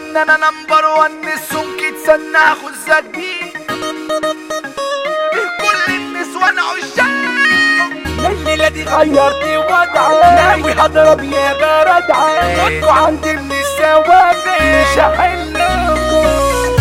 ان انا نمبر وان السمك تسنى اخد زدي كل النسوان عشاق الليلة دي غيرت وضعي ناوي هضرب يا بردعي انتوا عندي من السوابق مش هحلكوا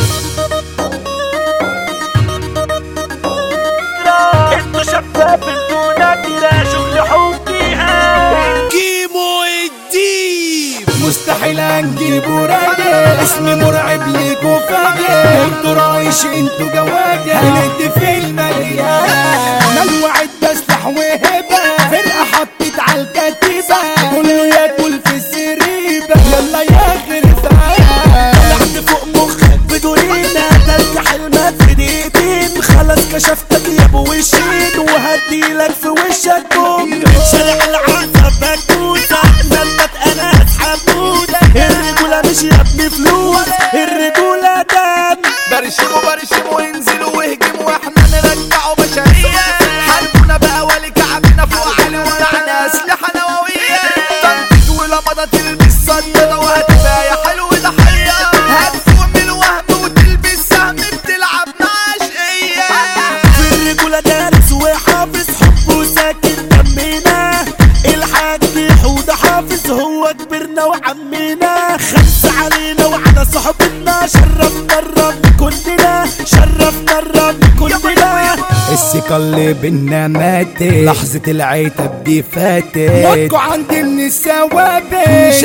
انتوا شفاف انتوا نادرة شغل حبيها كيمو الديب مستحيل انجيبه راجع اسمي مرعب ليك وفاجئ انتوا رايش انتوا جواجع بلد في المليان مجموعة بسلح وهبة فرقة حطت على الكتيبة كله ياكل في السريبة يلا يا غرفان تحت فوق مخك بدورينا ترجع حلمك في دقيقتين خلاص كشفتك يا ابو وشين وهديلك في وشك بوم شارع العصب بكوسة زلت انا حمودة الرجولة مش يا ابني فلوس الرجولة دم برشموا برشموا انزلوا واهجموا واحنا نرجعوا بشرية حاربونا بقى ولي كعبنا فوق علي ومعنا اسلحة نووية تنفيذ ولمضة تلبس صدادة وهتبقى يا حلو ضحية هتفوق من الوهم وتلبس سهم بتلعب مع عشقية في الرجولة دارس وحافظ حب وساكن دمنا الحاج حودة حافظ هو كبرنا وعمنا خمس علينا وعلى صحبتنا شرفنا الرب كلنا شرفنا الرب كلنا الثقة اللي بينا ماتت لحظة العتب دي فاتت موتكوا عندي من السوابق مش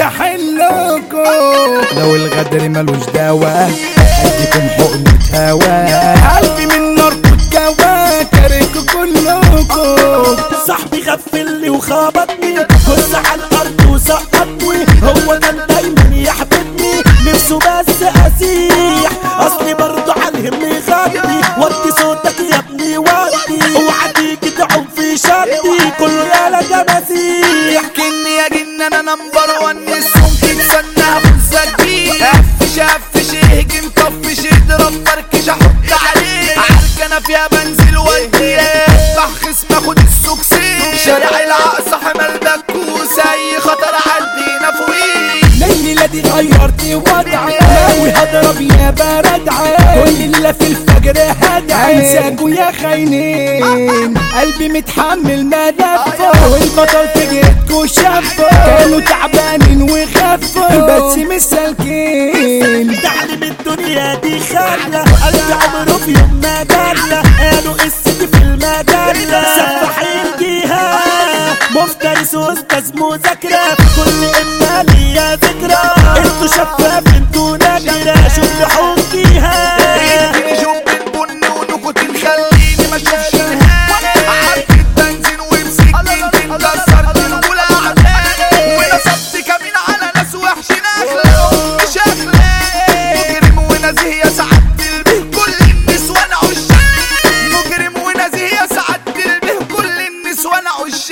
هحلكوا لو الغدر ملوش دواء اديكم حقنة هوا قلبي من نار جوا كارهكوا كلكوا صاحبي غفلني وخبطني كل على الارض وسقطني هو كان دايما يحبطني نفسه بس اسيح اصلي برضه على الهم يغطي وطي صوتك يا ابني وطي اوعى تيجي تعوم في شطي كله يالا ده مسيح كني يا جن انا نمبر وان السمك تستنى فوزك بيه قفش قفش اهجم طفش اضرب فركش احط عليه عركنة فيها بنزل ودي اذبح خصم اخد السكسين شارع العقص حمل دكوس اي خطر عدينا فوقيه الليلة دي غيرت وضعي ناوي هضرب يا بردعي كل اللي في الفجر هدعي انساكوا يا خاينين قلبي متحمل مدفة والبطل في جيتكوا شافة كانوا تعبانين وخفة بس مش سالكين تعلم الدنيا دي خلة قلبي عمره في يوم ما جلة قالوا قصتي في المجلة سفاحين جيها مفترس واستاذ مذاكرة كل إما ليا ذكرى انتوا شفاف انتوا نادرة شوف حكيها اديني شوب البن ونكوتين خليني ما اشوفش نهاية عركة بنزين وبسكين كسرت الأولى أعداء ونصبت كمين على ناس وحشين أخلاقهم مش أخلاق مجرم ونزيه يا سعادة البيه كل النسوان عشاق مجرم ونزيه يا سعادة البيه كل النسوان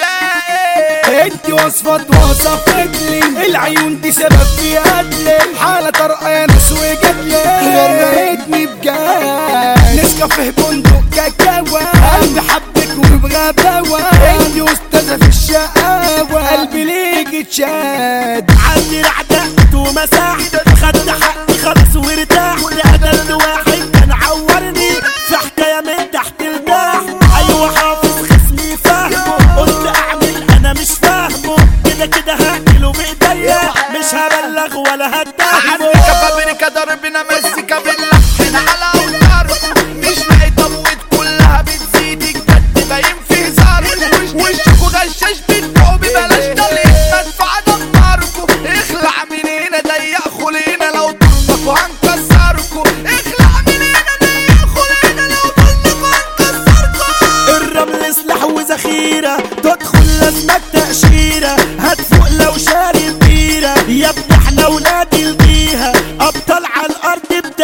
عشاق انت وصفت وصفت لي العيون دي سبب في قتلي حالة طرقانة وجدلي غرقتني بجد نسكافيه بندق كاكاوة قلبي حبك وبغباوة انت استاذة في الشقاوة قلبي ليك اتشاد عندي رعدقت ومسحت خدت حقي خلاص وارتحت قتلت واحد كان عورني في حكايه من تحت لتحت ايوه حافظ خصمي فاهمه قلت اعمل انا مش فاهمه كده كده هقتله بايديا مش هبلغ ولا هتهمه عندك فابريكا ضربنا مزيكا بنلحن على اوتاركم مش لاقي تمويت كلها بتزيد الجد باين في هزاركم وشكوا غشاش بتبيعوا ببلاش طليق مدفع دماركم اخلع من هنا ضيق خلينا لو طلقوا هنكسركم اخلع من هنا ضيق خلينا لو طلقوا هنكسركم الرمل سلاح وذخيرة تدخل لازمك تأشيرة هتفوق لو شارب بيرة يا ابني احنا ولاد البيها أبطال على الأرض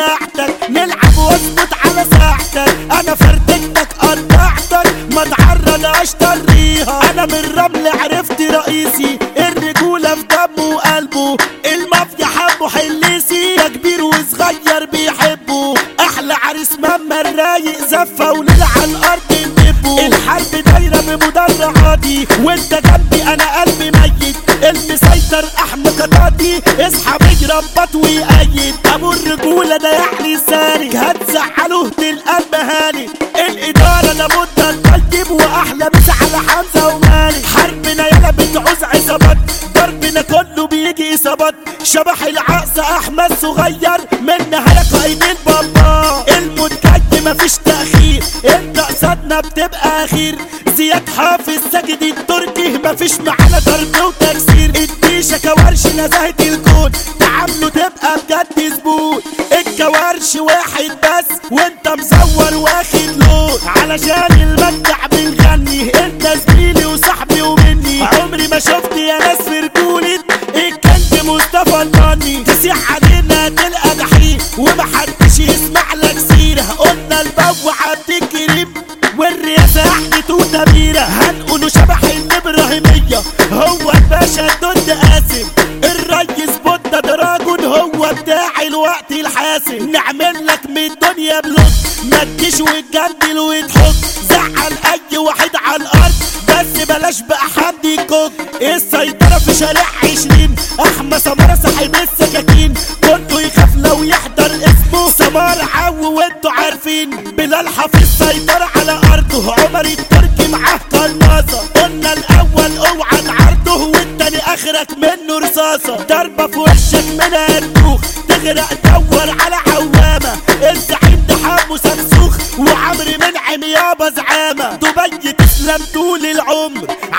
حركاتي اصحى بيربط ويأيد ابو الرجولة ده يعني سالك هتزعله تلقى المهالك الادارة لابد تطيب واحلى مش على حمزة ومالك حربنا يلا بتعوز عصابات ضربنا كله بيجي اصابات شبح العقص احمد صغير منها يا قايد البابا الموت جاي مفيش تأخير انت قصادنا بتبقى اخير زياد حافظ ساجد التركي مفيش معانا ضرب وتكسير الديشة كوارش نزاهة الكون تعامله تبقى بجد زبون الكوارش واحد بس وانت مزور واخد لون علشان المجدع بنغني انت زميلي وصاحبي ومني عمري ما شفت يا ناس في رجولة الكنت مصطفى الناني تسيح علينا تلقى جحيم ومحدش يسمع لك سيرة قلنا البو عبد الكريم والرئاسة احمد وتميرة هنقولوا شبح الابراهيمية هو الباشا الدود قاسم الريس بودة دراجون هو بتاع الوقت الحاسم نعمل لك من الدنيا بلوت ما تجيش وتجندل وتحط زعل اي واحد على الارض بس بلاش بقى حد يكوك السيطرة في شارع عشرين احمد سمارة صاحب السكاكين كله يخاف لو يحضر اسمه سمار عو وانتوا عارفين بلال حفيظ سيطرة على ارضه عمر التركي معاه قناصة قلنا الاول اوعى تعرضه والتاني اخرك منه رصاصة ضربة في وشك منها الدوخ تغرق دور على عوامة الزعيم ده حمو سمسوخ وعمري منعم يابا زعامة دبي تسلم طول العمر